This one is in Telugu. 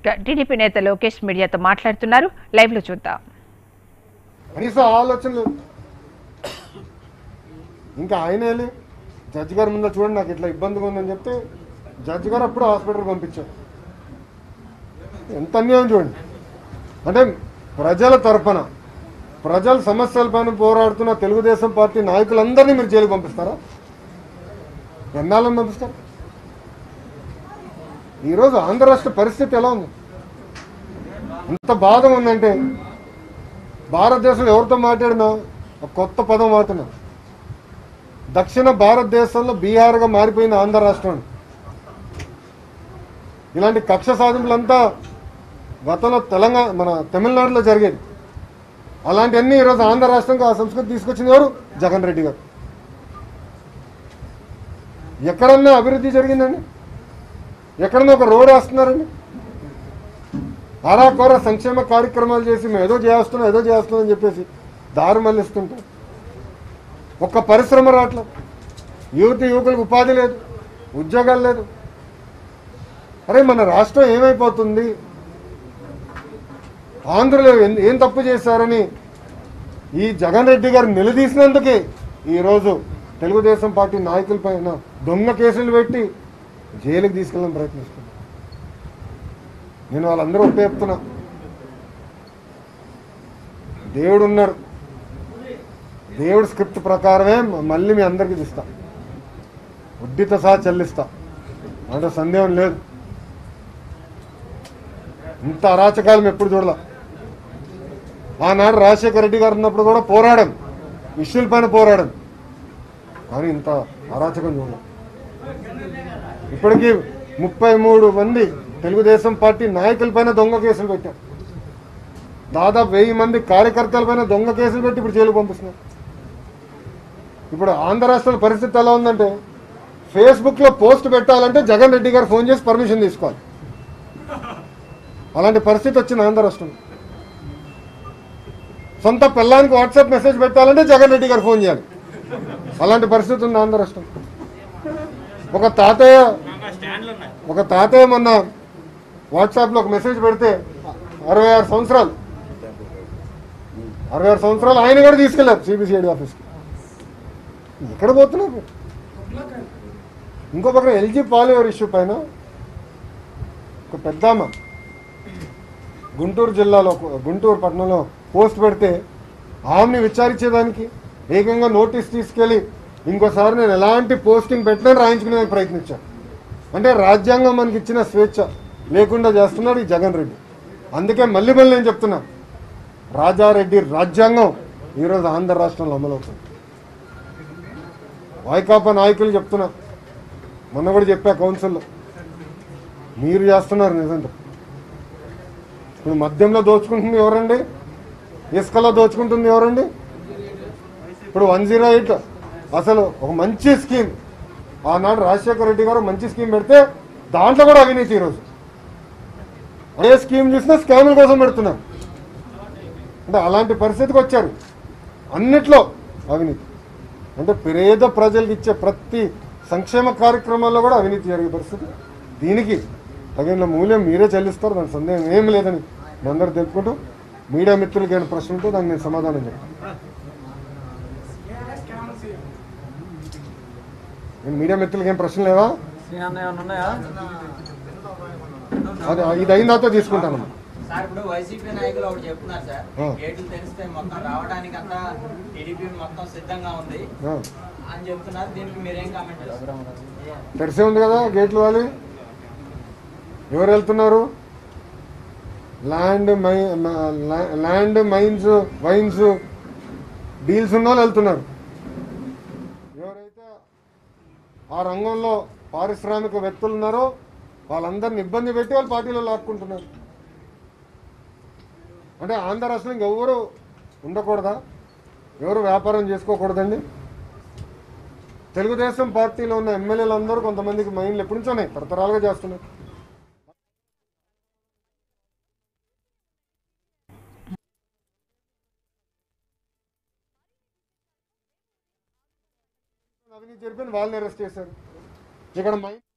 టీడీపీ నేత లోకేష్ మీడియాతో మాట్లాడుతున్నారు లైవ్ లో చూద్దాం కనీసం ఆలోచన లేదు ఇంకా ఆయన వెళ్ళి జడ్జి గారి ముందు చూడండి నాకు ఇట్లా ఇబ్బందిగా ఉందని చెప్తే జడ్జి గారు అప్పుడు హాస్పిటల్ పంపించారు ఎంత అన్యాయం చూడండి అంటే ప్రజల తరపున ప్రజల సమస్యలపైన పోరాడుతున్న తెలుగుదేశం పార్టీ నాయకులందరినీ మీరు జైలుకి పంపిస్తారా ఎన్నాళ్ళని పంపిస్తారు ఈరోజు ఆంధ్ర రాష్ట్ర పరిస్థితి ఎలా ఉంది ఎంత బాధ ఉందంటే భారతదేశంలో ఎవరితో మాట్లాడినా ఒక కొత్త పదం వాడుతున్నా దక్షిణ భారతదేశంలో బీహార్గా మారిపోయింది ఆంధ్ర రాష్ట్రం ఇలాంటి కక్ష సాధింపులంతా గతంలో తెలంగాణ మన తమిళనాడులో జరిగేది అలాంటివన్నీ ఈరోజు ఆంధ్ర రాష్ట్రంకి ఆ సంస్కృతి తీసుకొచ్చింది ఎవరు జగన్ రెడ్డి గారు ఎక్కడన్నా అభివృద్ధి జరిగిందండి ఎక్కడన్నా ఒక రోడ్ వేస్తున్నారండి అరాకొర సంక్షేమ కార్యక్రమాలు చేసి మేము ఏదో చేస్తున్నాం ఏదో చేస్తున్నాం అని చెప్పేసి దారి మళ్ళిస్తుంటాం ఒక్క పరిశ్రమ రావట్లేదు యువతి యువకులకు ఉపాధి లేదు ఉద్యోగాలు లేదు అరే మన రాష్ట్రం ఏమైపోతుంది ఆంధ్రలో ఏం- ఏం తప్పు చేశారని ఈ జగన్ రెడ్డి గారు నిలదీసినందుకే ఈరోజు తెలుగుదేశం పార్టీ నాయకుల పైన దొంగ కేసులు పెట్టి జైలుకి తీసుకెళ్ళడం ప్రయత్నిస్తున్నారు నేను వాళ్ళందరూ ఒప్పే చెప్తున్నా దేవుడు ఉన్నాడు దేవుడు స్క్రిప్ట్ ప్రకారమే మ- మళ్ళీ మీ అందరికీ ఇస్తా వడ్డీతో సహా చెల్లిస్తా అంటే సందేహం లేదు ఇంత అరాచకాలం ఎప్పుడు చూడాల ఆనాడు రాజశేఖర రెడ్డి గారు ఉన్నప్పుడు కూడా పోరాడాం ఇష్యూల పైన పోరాడాం కానీ ఇంత అరాచకం చూడాలి ఇప్పటికీ ముప్పై మూడు మంది తెలుగుదేశం పార్టీ నాయకులపైన దొంగ కేసులు పెట్టారు దాదాపు వెయ్యి మంది కార్యకర్తలపైన దొంగ కేసులు పెట్టి ఇప్పుడు జైలు పంపిస్తున్నారు ఇప్పుడు ఆంధ్ర రాష్ట్రాల పరిస్థితి ఎలా ఉందంటే ఫేస్బుక్లో పోస్ట్ పెట్టాలంటే జగన్ రెడ్డి గారు ఫోన్ చేసి పర్మిషన్ తీసుకోవాలి అలాంటి పరిస్థితి వచ్చింది ఆంధ్ర రాష్ట్రం సొంత పిల్లానికి వాట్సాప్ మెసేజ్ పెట్టాలంటే జగన్ రెడ్డి గారు ఫోన్ చేయాలి అలాంటి పరిస్థితి ఉంది ఆంధ్ర రాష్ట్రం ఒక తాతయ్య ఒక తాతయ్య మొన్న వాట్సాప్లో ఒక మెసేజ్ పెడితే అరవై ఆరు సంవత్సరాలు అరవై ఆరు సంవత్సరాలు ఆయన కూడా తీసుకెళ్లారు సిబిసిఐడి ఆఫీస్కి ఎక్కడ పోతున్నారు ఇంకో పక్కన ఎల్జీ పాలివర్ ఇష్యూ పైన ఒక పెద్దామ గుంటూరు జిల్లాలో గుంటూరు పట్టణంలో పోస్ట్ పెడితే ఆమెని విచారించేదానికి ఏకంగా నోటీస్ తీసుకెళ్ళి ఇంకోసారి నేను ఎలాంటి పోస్టింగ్ పెట్టినా రాయించుకునేందుకు ప్రయత్నించాను అంటే రాజ్యాంగం మనకి ఇచ్చిన స్వేచ్ఛ లేకుండా చేస్తున్నాడు ఈ జగన్ రెడ్డి అందుకే మళ్ళీ మళ్ళీ నేను చెప్తున్నా రాజారెడ్డి రాజ్యాంగం ఈరోజు ఆంధ్ర రాష్ట్రంలో అమలవుతుంది వైకాపా నాయకులు చెప్తున్నా మొన్న కూడా చెప్పా కౌన్సిల్లో మీరు చేస్తున్నారు నిజంగా ఇప్పుడు మద్యంలో దోచుకుంటుంది ఎవరండి ఇసుకలో దోచుకుంటుంది ఎవరండి ఇప్పుడు వన్ జీరో ఎయిట్ అసలు ఒక మంచి స్కీమ్ ఆనాడు రాజశేఖర రెడ్డి గారు మంచి స్కీమ్ పెడితే దాంట్లో కూడా అవినీతి ఈరోజు ఏ స్కీమ్ చూసినా స్కాముల కోసం పెడుతున్నారు అంటే అలాంటి పరిస్థితికి వచ్చారు అన్నిట్లో అవినీతి అంటే పేద ప్రజలకు ఇచ్చే ప్రతి సంక్షేమ కార్యక్రమాల్లో కూడా అవినీతి జరిగే పరిస్థితి దీనికి తగిన మూల్యం మీరే చెల్లిస్తారు దాని సందేహం ఏం లేదని మీ అందరూ తెలుపుకుంటూ మీడియా మిత్రులకి ఏమైనా ప్రశ్న ఉంటే దానికి నేను సమాధానం చెప్తాను ఏం మీడియా మిత్రులకి ఏం ప్రశ్న లేవా అది ఇది అయిన తర్వాత తీసుకుంటాను సార్ ఇప్పుడు వైసీపీ నాయకులు ఒకటి చెప్తున్నారు సార్ ఆ. గేట్లు తెరిస్తే మొత్తం రావడానికి అంతా టీడీపీ మొత్తం సిద్ధంగా ఉంది ఆ, అని చెప్తున్నారు దీనికి మీరేం కామెంట్ చేస్తారు తెరిసే ఉంది కదా గేట్లు వాలి ఎవరు వెళ్తున్నారు ల్యాండ్ మై మ- లా- ల్యాండ్ మైన్స్ వైన్స్ డీల్స్ ఉన్న వాళ్ళు వెళ్తున్నారు ఎవరైతే ఆ రంగంలో పారిశ్రామికవేత్తలు ఉన్నారో వాళ్ళందరిని ఇబ్బంది పెట్టి వాళ్ళు పార్టీలో లాక్కుంటున్నారు అంటే ఆంధ్ర రాష్ట్రంలో ఇంకెవరు ఉండకూడదా ఎవరు వ్యాపారం చేసుకోకూడదండి తెలుగుదేశం పార్టీలో ఉన్న ఎమ్మెల్యేలు అందరూ కొంతమందికి మైండ్లు ఎప్పటి నుంచో ఉన్నాయి తరతరాలుగా చేస్తున్నారు అవినీతి జరిపోయింది వాళ్ళని అరెస్ట్ చేశారు ఇక్కడ మైండ్